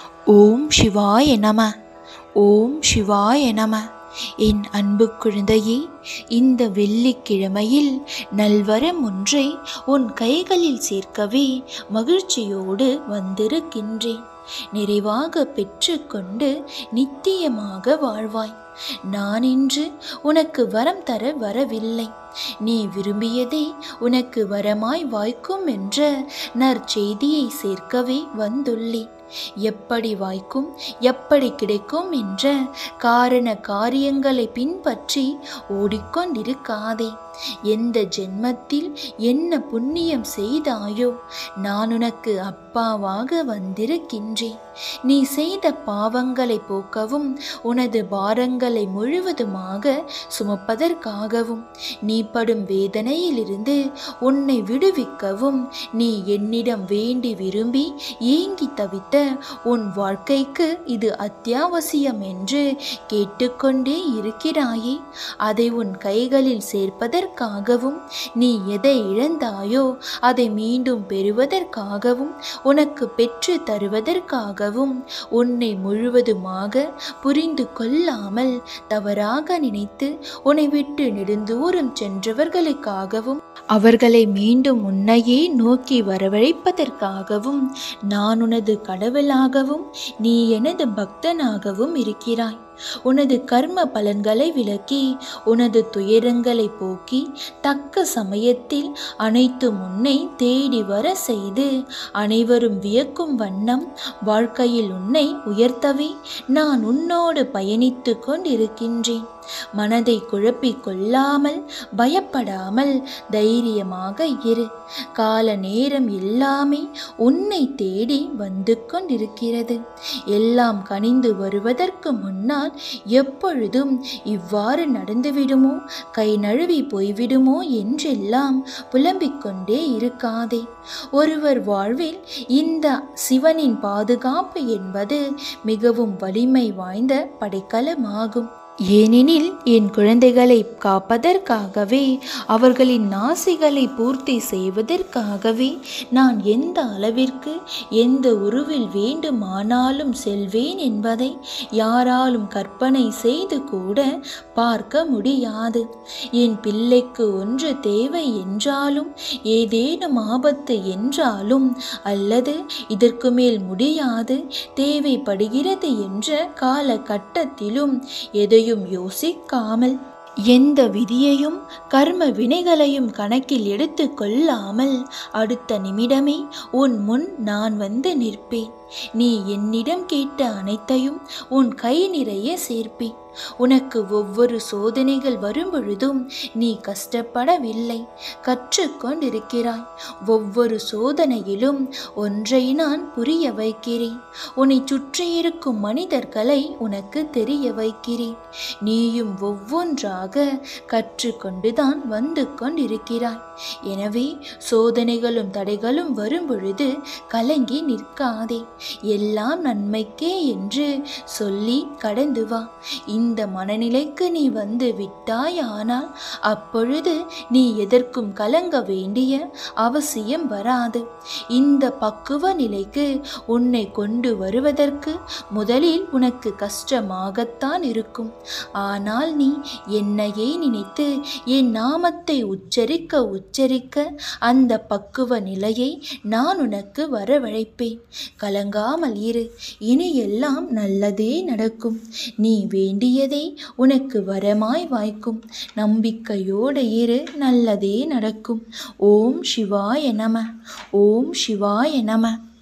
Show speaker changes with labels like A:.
A: ஓம் சிவாய நம ஓம் சிவாய நம என் அன்பு குழந்தையே இந்த வெள்ளிக்கிழமையில் நல்வரம் ஒன்றை உன் கைகளில் சேர்க்கவே மகிழ்ச்சியோடு வந்திருக்கின்றேன் நிறைவாக பெற்றுக்கொண்டு நித்தியமாக வாழ்வாய் நான் இன்று உனக்கு வரம் தர வரவில்லை நீ விரும்பியதை உனக்கு வரமாய் வாய்க்கும் என்ற நற்செய்தியை சேர்க்கவே வந்துள்ளேன் எப்படி வாய்க்கும் எப்படி கிடைக்கும் என்ற காரண காரியங்களை பின்பற்றி ஓடிக்கொண்டிருக்காதே எந்த ஜென்மத்தில் என்ன புண்ணியம் செய்தாயோ நான் உனக்கு அப்பாவாக வந்திருக்கின்றேன் நீ செய்த பாவங்களை போக்கவும் உனது பாரங்களை முழுவதுமாக சுமப்பதற்காகவும் நீ படும் வேதனையிலிருந்து உன்னை விடுவிக்கவும் நீ என்னிடம் வேண்டி விரும்பி ஏங்கி தவித்த உன் வாழ்க்கைக்கு இது அத்தியாவசியம் என்று கேட்டுக்கொண்டே இருக்கிறாயே அதை உன் கைகளில் சேர்ப்பதற்காகவும் நீ எதை இழந்தாயோ அதை மீண்டும் பெறுவதற்காகவும் உனக்கு பெற்று தருவதற்காகவும் உன்னை முழுவதுமாக புரிந்து கொள்ளாமல் தவறாக நினைத்து உன்னை விட்டு நெடுந்தூரம் சென்றவர்களுக்காகவும் அவர்களை மீண்டும் உன்னையே நோக்கி வரவழைப்பதற்காகவும் நான் உனது கடவுளாகவும் நீ எனது பக்தனாகவும் இருக்கிறாய் உனது கர்ம பலன்களை விலக்கி உனது துயரங்களை போக்கி தக்க சமயத்தில் அனைத்து உன்னை தேடி வர செய்து அனைவரும் வியக்கும் வண்ணம் வாழ்க்கையில் உன்னை உயர்த்தவே நான் உன்னோடு பயணித்து கொண்டிருக்கின்றேன் மனதை குழப்பிக் கொள்ளாமல் பயப்படாமல் தைரியமாக இரு கால நேரம் எல்லாமே உன்னை தேடி வந்து கொண்டிருக்கிறது எல்லாம் கனிந்து வருவதற்கு முன்னால் எப்பொழுதும் இவ்வாறு நடந்துவிடுமோ கை நழுவி போய்விடுமோ என்றெல்லாம் புலம்பிக் கொண்டே இருக்காதே ஒருவர் வாழ்வில் இந்த சிவனின் பாதுகாப்பு என்பது மிகவும் வலிமை வாய்ந்த படைக்கலமாகும் ஏனெனில் என் குழந்தைகளை காப்பதற்காகவே அவர்களின் ஆசைகளை பூர்த்தி செய்வதற்காகவே நான் எந்த அளவிற்கு எந்த உருவில் வேண்டுமானாலும் செல்வேன் என்பதை யாராலும் கற்பனை செய்து கூட பார்க்க முடியாது என் பிள்ளைக்கு ஒன்று தேவை என்றாலும் ஏதேனும் ஆபத்து என்றாலும் அல்லது இதற்கு மேல் முடியாது தேவைப்படுகிறது என்ற காலகட்டத்திலும் எதையும் யோசிக்காமல் எந்த விதியையும் கர்ம வினைகளையும் கணக்கில் எடுத்து கொள்ளாமல் அடுத்த நிமிடமே உன் முன் நான் வந்து நிற்பேன் நீ என்னிடம் கேட்ட அனைத்தையும் உன் கை நிறைய சேர்ப்பேன் உனக்கு ஒவ்வொரு சோதனைகள் வரும்பொழுதும் நீ கஷ்டப்படவில்லை கற்றுக்கொண்டிருக்கிறாய் ஒவ்வொரு சோதனையிலும் ஒன்றை நான் புரிய வைக்கிறேன் உன்னை சுற்றியிருக்கும் மனிதர்களை உனக்கு தெரிய வைக்கிறேன் நீயும் ஒவ்வொன்றாக கற்றுக்கொண்டுதான் வந்து கொண்டிருக்கிறாய் எனவே சோதனைகளும் தடைகளும் வரும்பொழுது கலங்கி நிற்காதே எல்லாம் நன்மைக்கே என்று சொல்லி கடந்து வா இந்த மனநிலைக்கு நீ வந்து விட்டாயானால் அப்பொழுது நீ எதற்கும் கலங்க வேண்டிய அவசியம் வராது இந்த பக்குவ நிலைக்கு உன்னை கொண்டு வருவதற்கு முதலில் உனக்கு கஷ்டமாகத்தான் இருக்கும் ஆனால் நீ என்னையே நினைத்து என் நாமத்தை உச்சரிக்க உச்சரிக்க அந்த பக்குவ நிலையை நான் உனக்கு வரவழைப்பேன் கலங்காமல் இரு இனி எல்லாம் நல்லதே நடக்கும் நீ வேண்டியதை உனக்கு வரமாய் வாய்க்கும் நம்பிக்கையோடு இரு நல்லதே நடக்கும் ஓம் சிவாய நம ஓம் சிவாய நம